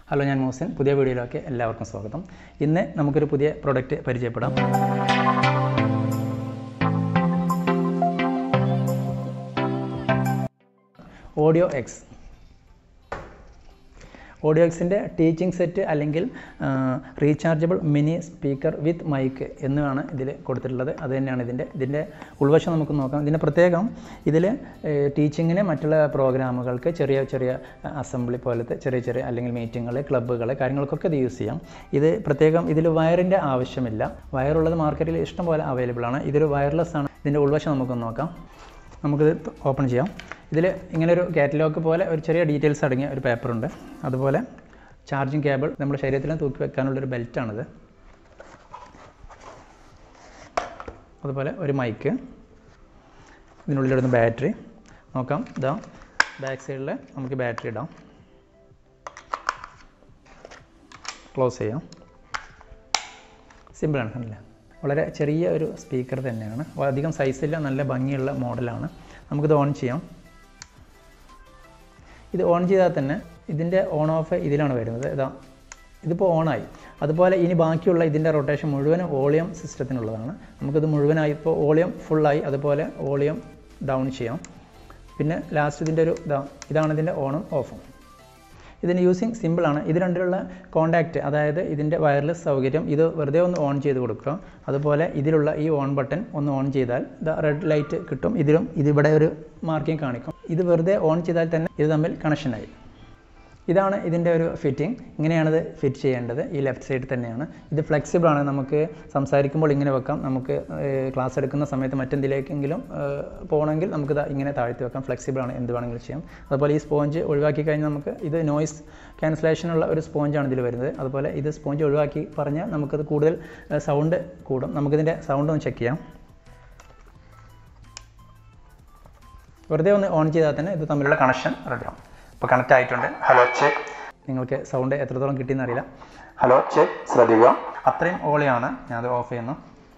hello ഞാൻ മോസിൻ പുതിയ വീഡിയോയിലേക്ക് എല്ലാവർക്കും സ്വാഗതം ഇന്ന് നമുക്കൊരു പുതിയ പ്രൊഡക്റ്റ് പരിചയപ്പെടാം ഓഡിയോ എക്സ് ഓഡിയോ എക്സിൻ്റെ ടീച്ചിങ് സെറ്റ് അല്ലെങ്കിൽ rechargeable mini speaker with mic എന്നാണ് ഇതിൽ കൊടുത്തിട്ടുള്ളത് അത് തന്നെയാണ് ഇതിൻ്റെ ഇതിൻ്റെ ഉൾവശം നമുക്ക് നോക്കാം ഇതിൻ്റെ പ്രത്യേകം ഇതിൽ ടീച്ചിങ്ങിന് മറ്റുള്ള പ്രോഗ്രാമുകൾക്ക് ചെറിയ ചെറിയ അസംബ്ലി പോലത്തെ ചെറിയ ചെറിയ അല്ലെങ്കിൽ മീറ്റിങ്ങുകൾ ക്ലബ്ബുകൾ കാര്യങ്ങൾക്കൊക്കെ ഇത് യൂസ് ചെയ്യാം ഇത് പ്രത്യേകം ഇതിൽ വയറിൻ്റെ ആവശ്യമില്ല വയറുള്ളത് മാർക്കറ്റിൽ ഇഷ്ടം പോലെ അവൈലബിൾ ആണ് ഇതൊരു വയർലെസ് ആണ് ഇതിൻ്റെ ഉൾവശം നമുക്കൊന്ന് നോക്കാം നമുക്കിത് ഓപ്പൺ ചെയ്യാം ഇതിൽ ഇങ്ങനെ ഒരു കാറ്റലോഗ് പോലെ ഒരു ചെറിയ ഡീറ്റെയിൽസ് അടങ്ങിയ ഒരു പേപ്പറുണ്ട് അതുപോലെ ചാർജിങ് കേബിൾ നമ്മുടെ ശരീരത്തിൽ തൂക്കി വെക്കാനുള്ളൊരു ബെൽറ്റാണിത് അതുപോലെ ഒരു മൈക്ക് ഇതിനുള്ളിലിടുന്ന ബാറ്ററി നോക്കാം ഇതാ ബാക്ക് സൈഡിൽ നമുക്ക് ബാറ്ററി ഇടാം ക്ലോസ് ചെയ്യാം സിമ്പിളാണ് കണ്ടില്ലേ വളരെ ചെറിയ ഒരു സ്പീക്കർ തന്നെയാണ് അധികം സൈസില്ല നല്ല ഭംഗിയുള്ള മോഡലാണ് നമുക്കിത് ഓൺ ചെയ്യാം ഇത് ഓൺ ചെയ്താൽ തന്നെ ഇതിൻ്റെ ഓൺ ഓഫ് ഇതിലാണ് വരുന്നത് ഇതാ ഇതിപ്പോൾ ഓണായി അതുപോലെ ഇനി ബാക്കിയുള്ള ഇതിൻ്റെ റൊട്ടേഷൻ മുഴുവനും വോളിയം സിസ്റ്റത്തിനുള്ളതാണ് നമുക്കിത് മുഴുവനായി ഇപ്പോൾ വോളിയം ഫുള്ളായി അതുപോലെ വോളിയം ഡൗൺ ചെയ്യാം പിന്നെ ലാസ്റ്റ് ഇതിൻ്റെ ഒരു ഇതാ ഇതാണ് ഇതിൻ്റെ ഓണും ഓഫും ഇതിന് യൂസിങ് സിമ്പിളാണ് ഇത് രണ്ടിലുള്ള കോണ്ടാക്റ്റ് അതായത് ഇതിൻ്റെ വയർലെസ് സൗകര്യം ഇത് വെറുതെ ഒന്ന് ഓൺ ചെയ്ത് കൊടുക്കുക അതുപോലെ ഇതിലുള്ള ഈ ഓൺ ബട്ടൺ ഒന്ന് ഓൺ ചെയ്താൽ ഇത് റെഡ് ലൈറ്റ് കിട്ടും ഇതിലും ഇതിവിടെ ഒരു മാർക്കിംഗ് കാണിക്കും ഇത് വെറുതെ ഓൺ ചെയ്താൽ തന്നെ ഇത് തമ്മിൽ കണക്ഷനായി ഇതാണ് ഇതിൻ്റെ ഒരു ഫിറ്റിംഗ് ഇങ്ങനെയാണിത് ഫിറ്റ് ചെയ്യേണ്ടത് ഈ ലെഫ്റ്റ് സൈഡിൽ തന്നെയാണ് ഇത് ഫ്ലെക്സിബിൾ ആണ് നമുക്ക് സംസാരിക്കുമ്പോൾ ഇങ്ങനെ വെക്കാം നമുക്ക് ക്ലാസ് എടുക്കുന്ന സമയത്ത് മറ്റെന്തിലേക്കെങ്കിലും പോകണമെങ്കിൽ നമുക്കിത് ഇങ്ങനെ താഴ്ത്തി വെക്കാം ഫ്ലെക്സിബിൾ ആണ് എന്ത് വേണമെങ്കിലും ചെയ്യാം അതുപോലെ ഈ സ്പോഞ്ച് ഒഴിവാക്കി കഴിഞ്ഞാൽ നമുക്ക് ഇത് നോയ്സ് ക്യാൻസലേഷനുള്ള ഒരു സ്പോഞ്ചാണ് ഇതിൽ വരുന്നത് അതുപോലെ ഇത് സ്പോഞ്ച് ഒഴിവാക്കി പറഞ്ഞാൽ നമുക്കത് കൂടുതൽ സൗണ്ട് കൂടും നമുക്കിതിൻ്റെ സൗണ്ട് ഒന്ന് ചെക്ക് ചെയ്യാം വെറുതെ ഒന്ന് ഓൺ ചെയ്താൽ തന്നെ ഇത് തമ്മിലുള്ള കണക്ഷൻ റെഡിയാവും ഇപ്പോൾ കണക്റ്റ് ആയിട്ടുണ്ട് ഹലോ ചെക്ക് നിങ്ങൾക്ക് സൗണ്ട് എത്രത്തോളം കിട്ടിയെന്ന് അറിയില്ല ഹലോ ചെക്ക് ശ്രദ്ധിക്കുക അത്രയും ഓളിയാണ് ഞാനത് ഓഫ് ചെയ്യുന്നു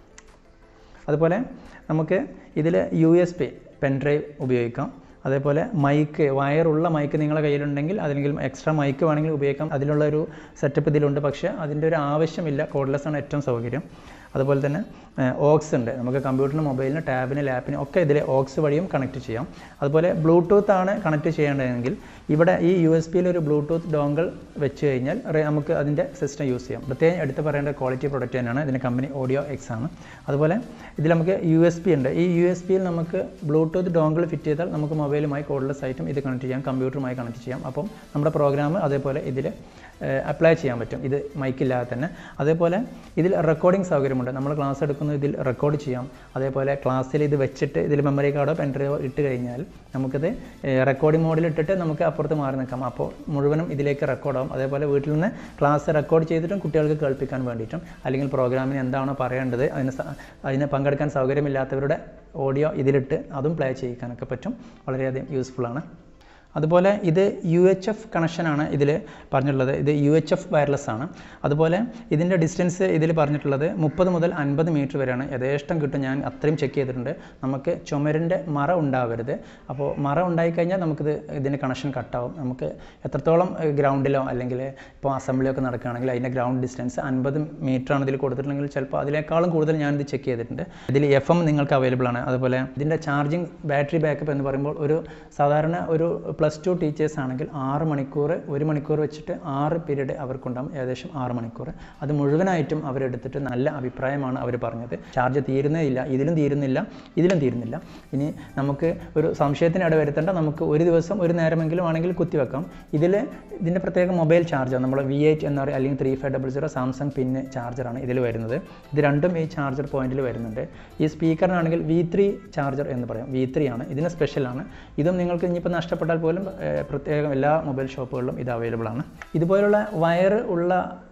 അതുപോലെ നമുക്ക് ഇതിൽ U S B pen drive ഉപയോഗിക്കാം അതേപോലെ മൈക്ക് വയറുള്ള മൈക്ക് നിങ്ങളുടെ കയ്യിലുണ്ടെങ്കിൽ അതിലെങ്കിലും എക്സ്ട്രാ മൈക്ക് വേണമെങ്കിൽ ഉപയോഗിക്കാം അതിനുള്ള ഒരു സെറ്റപ്പ് ഇതിലുണ്ട് പക്ഷേ അതിൻ്റെ ഒരു ആവശ്യമില്ല കോഡ്ലെസ് ആണ് ഏറ്റവും സൗകര്യം അതുപോലെ തന്നെ ഓക്സ് ഉണ്ട് നമുക്ക് കമ്പ്യൂട്ടറിന് മൊബൈലിന് ടാബിന് ലാപ്പിന് ഒക്കെ ഇതിൽ ഓക്സ് വഴിയും കണക്ട് ചെയ്യാം അതുപോലെ ബ്ലൂടൂത്ത് ആണ് കണക്ട് ചെയ്യേണ്ടതെങ്കിൽ ഇവിടെ ഈ യു എസ് പിയിൽ ഒരു ബ്ലൂടൂത്ത് ഡോങ്കിൾ വെച്ച് കഴിഞ്ഞാൽ നമുക്ക് അതിൻ്റെ സിസ്റ്റം യൂസ് ചെയ്യാം പ്രത്യേകം എടുത്ത് പറയേണ്ട ക്വാളിറ്റി പ്രൊഡക്റ്റ് തന്നെയാണ് ഇതിൻ്റെ കമ്പനി ഓഡിയോ എക്സ് ആണ് അതുപോലെ ഇതിൽ നമുക്ക് യു എസ് പി ഉണ്ട് ഈ യു എസ് പിയിൽ നമുക്ക് ബ്ലൂടൂത്ത് ഡോങ്കിൾ ഫിറ്റ് ചെയ്താൽ നമുക്ക് മൊബൈലുമായി കോഡ്ലെസ് ആയിട്ടും ഇത് കണക്ട് ചെയ്യാം കമ്പ്യൂട്ടറുമായി കണക്ട് ചെയ്യാം അപ്പം നമ്മുടെ പ്രോഗ്രാം അതേപോലെ ഇതിൽ അപ്ലൈ ചെയ്യാൻ പറ്റും ഇത് മൈക്കില്ലാതെ തന്നെ അതേപോലെ ഇതിൽ റെക്കോർഡിംഗ് സൗകര്യമുണ്ട് നമ്മൾ ക്ലാസ് എടുക്കുന്നത് ഇതിൽ റെക്കോർഡ് ചെയ്യാം അതേപോലെ ക്ലാസ്സിൽ ഇത് വെച്ചിട്ട് ഇതിൽ മെമ്മറി കാർഡോ പെൻ ഡ്രൈവോ ഇട്ട് കഴിഞ്ഞാൽ നമുക്കിത് റെക്കോർഡിംഗ് മോഡിൽ ഇട്ടിട്ട് നമുക്ക് അപ്പുറത്ത് മാറി നിൽക്കാം അപ്പോൾ മുഴുവനും ഇതിലേക്ക് റെക്കോർഡാവും അതേപോലെ വീട്ടിൽ നിന്ന് ക്ലാസ് റെക്കോർഡ് ചെയ്തിട്ടും കുട്ടികൾക്ക് കേൾപ്പിക്കാൻ വേണ്ടിയിട്ടും അല്ലെങ്കിൽ പ്രോഗ്രാമിന് എന്താണോ പറയേണ്ടത് അതിന് അതിന് പങ്കെടുക്കാൻ സൗകര്യമില്ലാത്തവരുടെ ഓഡിയോ ഇതിലിട്ട് അതും പ്ലേ ചെയ്യിക്കാനൊക്കെ പറ്റും വളരെയധികം യൂസ്ഫുള്ളാണ് അതുപോലെ ഇത് യു എച്ച് എഫ് കണക്ഷനാണ് ഇതിൽ പറഞ്ഞിട്ടുള്ളത് ഇത് യു എച്ച് എഫ് വയർലെസ് ആണ് അതുപോലെ ഇതിൻ്റെ ഡിസ്റ്റൻസ് ഇതിൽ പറഞ്ഞിട്ടുള്ളത് മുപ്പത് മുതൽ അൻപത് മീറ്റർ വരെയാണ് യഥേഷ്ടം കിട്ടും ഞാൻ അത്രയും ചെക്ക് ചെയ്തിട്ടുണ്ട് നമുക്ക് ചുമരിൻ്റെ മറ ഉണ്ടാവരുത് അപ്പോൾ മറ ഉണ്ടായിക്കഴിഞ്ഞാൽ നമുക്കിത് ഇതിൻ്റെ കണക്ഷൻ കട്ടാവും നമുക്ക് എത്രത്തോളം ഗ്രൗണ്ടിലോ അല്ലെങ്കിൽ ഇപ്പോൾ അസംബ്ലിയോ ഒക്കെ നടക്കുകയാണെങ്കിൽ അതിൻ്റെ ഗ്രൗണ്ട് ഡിസ്റ്റൻസ് അൻപത് ആണ് ഇതിൽ കൊടുത്തിട്ടുണ്ടെങ്കിൽ ചിലപ്പോൾ അതിനേക്കാളും കൂടുതൽ ഞാനിത് ചെക്ക് ചെയ്തിട്ടുണ്ട് ഇതിൽ എഫ് എം നിങ്ങൾക്ക് അവൈലബിൾ ആണ് അതുപോലെ ഇതിൻ്റെ ചാർജിങ് ബാറ്ററി ബാക്കപ്പ് എന്ന് പറയുമ്പോൾ ഒരു സാധാരണ ഒരു പ്ലസ് ടു ടീച്ചേഴ്സ് ആണെങ്കിൽ ആറ് മണിക്കൂർ ഒരു മണിക്കൂർ വെച്ചിട്ട് ആറ് പീരീഡ് അവർക്കുണ്ടാകും ഏകദേശം ആറ് മണിക്കൂർ അത് മുഴുവനായിട്ടും അവരെടുത്തിട്ട് നല്ല അഭിപ്രായമാണ് അവർ പറഞ്ഞത് ചാർജ് തീരുന്നേ ഇല്ല ഇതിലും തീരുന്നില്ല ഇതിലും തീരുന്നില്ല ഇനി നമുക്ക് ഒരു സംശയത്തിന് ഇട വരുത്തേണ്ട നമുക്ക് ഒരു ദിവസം ഒരു നേരമെങ്കിലും ആണെങ്കിൽ കുത്തിവെക്കാം ഇതിൽ ഇതിൻ്റെ പ്രത്യേക മൊബൈൽ ചാർജർ നമ്മൾ വി എയ്റ്റ് എന്ന് പറയുക അല്ലെങ്കിൽ three five double zero Samsung pin ചാർജറാണ് ഇതിൽ വരുന്നത് ഇത് രണ്ടും ഈ ചാർജർ പോയിന്റിൽ വരുന്നുണ്ട് ഈ സ്പീക്കറിനാണെങ്കിൽ വി ത്രീ ചാർജർ എന്ന് പറയാം വി ത്രീ ആണ് ഇതിന് സ്പെഷ്യലാണ് ഇതും നിങ്ങൾക്ക് ഇനിയിപ്പോൾ നഷ്ടപ്പെട്ടാൽ പോലും പ്രത്യേകം എല്ലാ മൊബൈൽ ഷോപ്പുകളിലും ഇത് അവൈലബിൾ ആണ് ഇതുപോലുള്ള വയർ ഉള്ള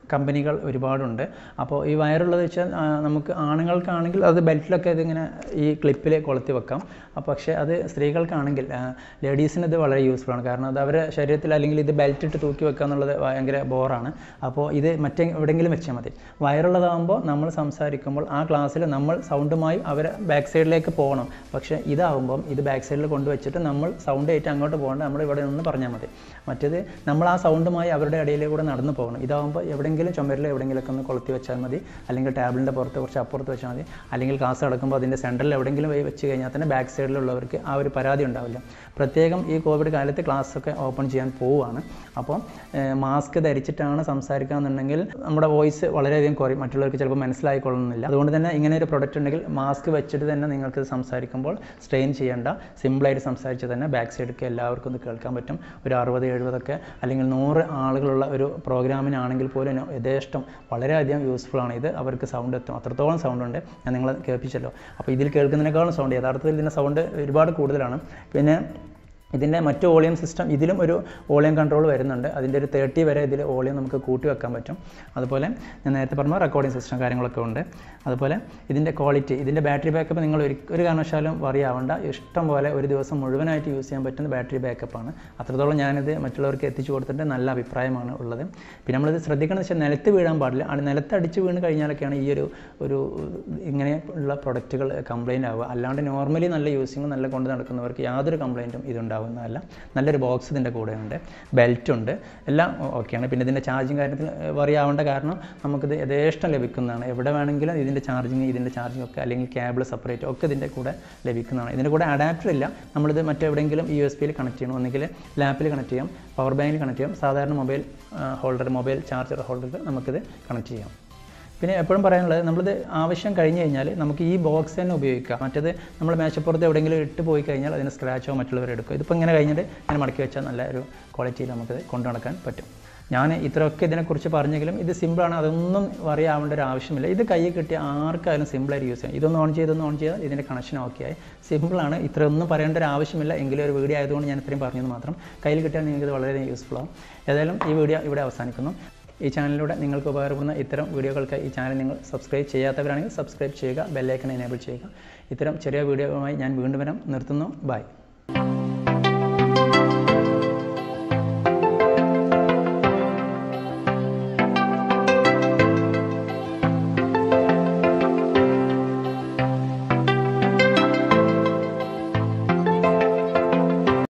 കമ്പനികൾ ഒരുപാടുണ്ട് അപ്പോൾ ഈ വയറുള്ളത് വെച്ചാൽ ആ, നമുക്ക് ആണുങ്ങൾക്കാണെങ്കിൽ അത് ബെൽറ്റിലൊക്കെ ഇതിങ്ങനെ ഈ ക്ലിപ്പിൽ കൊളുത്തി വെക്കാം അപ്പോൾ പക്ഷേ അത് സ്ത്രീകൾക്കാണെങ്കിൽ ലേഡീസിന് ഇത് വളരെ യൂസ്ഫുൾ ആണ് കാരണം അത് അവരുടെ ശരീരത്തിൽ അല്ലെങ്കിൽ ഇത് ബെൽറ്റ് ഇട്ട് തൂക്കി വെക്കുക എന്നുള്ളത് ഭയങ്കര ബോറാണ് അപ്പോൾ ഇത് മറ്റേ എവിടെയെങ്കിലും വെച്ചാൽ മതി വയറുള്ളതാകുമ്പോൾ നമ്മൾ സംസാരിക്കുമ്പോൾ ആ ക്ലാസ്സിൽ നമ്മൾ സൗണ്ടുമായി അവരെ ബാക്ക് സൈഡിലേക്ക് പോകണം പക്ഷേ ഇതാവുമ്പം ഇത് ബാക്ക് സൈഡിൽ കൊണ്ടുവച്ചിട്ട് നമ്മൾ സൗണ്ട് ആയിട്ട് അങ്ങോട്ട് പോകേണ്ട നമ്മൾ ഇവിടെ നിന്ന് പറഞ്ഞാൽ മതി മറ്റേത് നമ്മൾ ആ സൗണ്ടുമായി അവരുടെ ഇടയിലൂടെ നടന്നു പോകണം ഇതാവുമ്പോൾ എവിടെയെങ്കിലും ചുമരിൽ എവിടെയെങ്കിലുമൊക്കെ ഒന്ന് കൊളുത്തി വെച്ചാൽ മതി അല്ലെങ്കിൽ ടേബിളിൻ്റെ പുറത്ത് കുറച്ച് അപ്പുറത്ത് വെച്ചാൽ മതി അല്ലെങ്കിൽ ക്ലാസ് നടക്കുമ്പോൾ അതിൻ്റെ സെൻറ്ററിൽ എവിടെയെങ്കിലും പോയി വെച്ച് കഴിഞ്ഞാൽ തന്നെ ബാക്ക് സൈഡിലുള്ളവർക്ക് ആ ഒരു പരാതി ഉണ്ടാവില്ല പ്രത്യേകം ഈ കോവിഡ് കാലത്ത് ക്ലാസ്സൊക്കെ ഓപ്പൺ ചെയ്യാൻ പോവുകയാണ് അപ്പോൾ മാസ്ക് ധരിച്ചിട്ടാണ് സംസാരിക്കുക എന്നുണ്ടെങ്കിൽ നമ്മുടെ വോയിസ് വളരെയധികം കുറയും മറ്റുള്ളവർക്ക് ചിലപ്പോൾ മനസ്സിലായിക്കൊള്ളുന്നില്ല അതുകൊണ്ട് തന്നെ ഇങ്ങനെ ഒരു പ്രൊഡക്റ്റ് ഉണ്ടെങ്കിൽ മാസ്ക് വെച്ചിട്ട് തന്നെ നിങ്ങൾക്ക് സംസാരിക്കുമ്പോൾ സ്ട്രെയിൻ ചെയ്യേണ്ട സിമ്പിളായിട്ട് സംസാരിച്ച് തന്നെ ബാക്ക് സൈഡൊക്കെ എല്ലാവർക്കും ഇത് കേൾക്കാൻ പറ്റും ഒരു അറുപത് എഴുപതൊക്കെ അല്ലെങ്കിൽ നൂറ് ആളുകളുള്ള ഒരു പ്രോഗ്രാമിനാണെങ്കിൽ പോലും ന- യഥേഷ്ടം വളരെയധികം യൂസ്ഫുൾ ആണ് ഇത് അവർക്ക് സൗണ്ട് എത്തും അത്രത്തോളം സൗണ്ട് ഉണ്ട് ഞാൻ നിങ്ങളെ കേൾപ്പിച്ചല്ലോ അപ്പോൾ ഇതിൽ കേൾക്കുന്നതിനേക്കാളും സൗണ്ട് യഥാർത്ഥത്തിൽ ഇതിൻ്റെ സൗണ്ട് ഒരുപാട് കൂടുതലാണ് പിന്നെ ഇതിൻ്റെ മറ്റ് വോളിയം സിസ്റ്റം ഇതിലും ഒരു വോളിയം കൺട്രോൾ വരുന്നുണ്ട് അതിൻ്റെ ഒരു തേർട്ടി വരെ ഇതിൽ വോളിയം നമുക്ക് കൂട്ടി വെക്കാൻ പറ്റും അതുപോലെ ഞാൻ നേരത്തെ പറഞ്ഞ റെക്കോർഡിംഗ് സിസ്റ്റം കാര്യങ്ങളൊക്കെ ഉണ്ട് അതുപോലെ ഇതിൻ്റെ ക്വാളിറ്റി ഇതിൻ്റെ ബാറ്ററി ബാക്കപ്പ് നിങ്ങൾ ഒരു ഒരു കാരണവശാലും വറി ആവണ്ട ഇഷ്ടം പോലെ ഒരു ദിവസം മുഴുവനായിട്ട് യൂസ് ചെയ്യാൻ പറ്റുന്ന ബാറ്ററി ബാക്കപ്പാണ് അത്രത്തോളം ഞാനിത് മറ്റുള്ളവർക്ക് എത്തിച്ചു കൊടുത്തിട്ട് നല്ല അഭിപ്രായമാണ് ഉള്ളത് പിന്നെ നമ്മളിത് ശ്രദ്ധിക്കണം വെച്ചാൽ നിലത്ത് വീഴാൻ പാടില്ല ആ നിലത്ത് അടിച്ച് വീണ് കഴിഞ്ഞാലൊക്കെയാണ് ഈ ഒരു ഒരു ഇങ്ങനെ ഉള്ള പ്രൊഡക്റ്റുകൾ കംപ്ലൈൻ്റ് ആവുക അല്ലാണ്ട് നോർമലി നല്ല യൂസിങ് നല്ല കൊണ്ട് നടക്കുന്നവർക്ക് യാതൊരു കംപ്ലൈൻറ്റും ഇതുണ്ടാവുന്നതല്ല നല്ലൊരു ബോക്സ് ഇതിൻ്റെ കൂടെ ഉണ്ട് ബെൽറ്റ് ഉണ്ട് എല്ലാം ഓക്കെയാണ് പിന്നെ ഇതിൻ്റെ ചാർജിങ് കാര്യത്തിൽ വറി ആവേണ്ട കാരണം നമുക്കിത് യഥേഷ്ടം ലഭിക്കുന്നതാണ് എവിടെ വേണമെങ്കിലും ഇതിൻ്റെ ചാർജിങ് ഇതിൻ്റെ ചാർജിങ് ഒക്കെ അല്ലെങ്കിൽ കേബിൾ സെപ്പറേറ്റ് ഒക്കെ ഇതിൻ്റെ കൂടെ ലഭിക്കുന്നതാണ് ഇതിൻ്റെ കൂടെ അഡാപ്റ്റർ ഇല്ല നമ്മളിത് മറ്റെവിടെയെങ്കിലും യു എസ് പിയിൽ കണക്ട് ചെയ്യണം ഒന്നെങ്കിൽ ലാപ്പിൽ കണക്ട് ചെയ്യാം പവർ ബാങ്കിൽ കണക്ട് ചെയ്യാം സാധാരണ മൊബൈൽ ഹോൾഡർ മൊബൈൽ ചാർജർ ഹോൾഡറിൽ നമുക്കിത് കണക്ട് ചെയ്യാം പിന്നെ എപ്പോഴും പറയാനുള്ളത് നമ്മളിത് ആവശ്യം കഴിഞ്ഞ് കഴിഞ്ഞാൽ നമുക്ക് ഈ ബോക്സ് തന്നെ ഉപയോഗിക്കാം മറ്റേത് നമ്മൾ മേശപ്പുറത്ത് എവിടെയെങ്കിലും ഇട്ട് പോയി കഴിഞ്ഞാൽ അതിന് സ്ക്രാച്ചോ മറ്റുള്ളവർ എടുക്കും ഇതിപ്പോൾ ഇങ്ങനെ കഴിഞ്ഞിട്ട് ഇങ്ങനെ മടക്കി വെച്ചാൽ നല്ല ഒരു ക്വാളിറ്റിയിൽ നമുക്കിത് കൊണ്ടു നടക്കാൻ പറ്റും ഞാൻ ഇത്രയൊക്കെ ഇതിനെക്കുറിച്ച് പറഞ്ഞെങ്കിലും ഇത് സിമ്പിളാണ് അതൊന്നും അറിയാവേണ്ട ഒരു ആവശ്യമില്ല ഇത് കയ്യിൽ കിട്ടിയ ആർക്കായാലും സിമ്പിളായിട്ട് യൂസ് ചെയ്യാം ഇതൊന്ന് ഓൺ ചെയ്തൊന്ന് ഓൺ ചെയ്താൽ ഇതിൻ്റെ കണക്ഷൻ ഓക്കെ ആയി സിമ്പിളാണ് ഇത്രയൊന്നും പറയേണ്ട ഒരു ആവശ്യമില്ല എങ്കിലും ഒരു വീഡിയോ ആയതുകൊണ്ട് ഞാൻ ഇത്രയും പറഞ്ഞത് മാത്രം കയ്യിൽ കിട്ടിയാൽ നിങ്ങൾക്ക് ഇത് വളരെ യൂസ്ഫുൾ ആവും ഏതായാലും ഈ വീഡിയോ ഇവിടെ അവസാനിക്കുന്നു ഈ ചാനലിലൂടെ നിങ്ങൾക്ക് ഉപകാരപ്പെടുന്ന ഇത്തരം വീഡിയോകൾക്ക് ഈ ചാനൽ നിങ്ങൾ സബ്സ്ക്രൈബ് ചെയ്യാത്തവരാണെങ്കിൽ സബ്സ്ക്രൈബ് ചെയ്യുക ബെല്ലൈക്കൺ എനേബിൾ ചെയ്യുക ഇത്തരം ചെറിയ വീഡിയോയുമായി ഞാൻ വീണ്ടും വരാം നിർത്തുന്നു ബൈ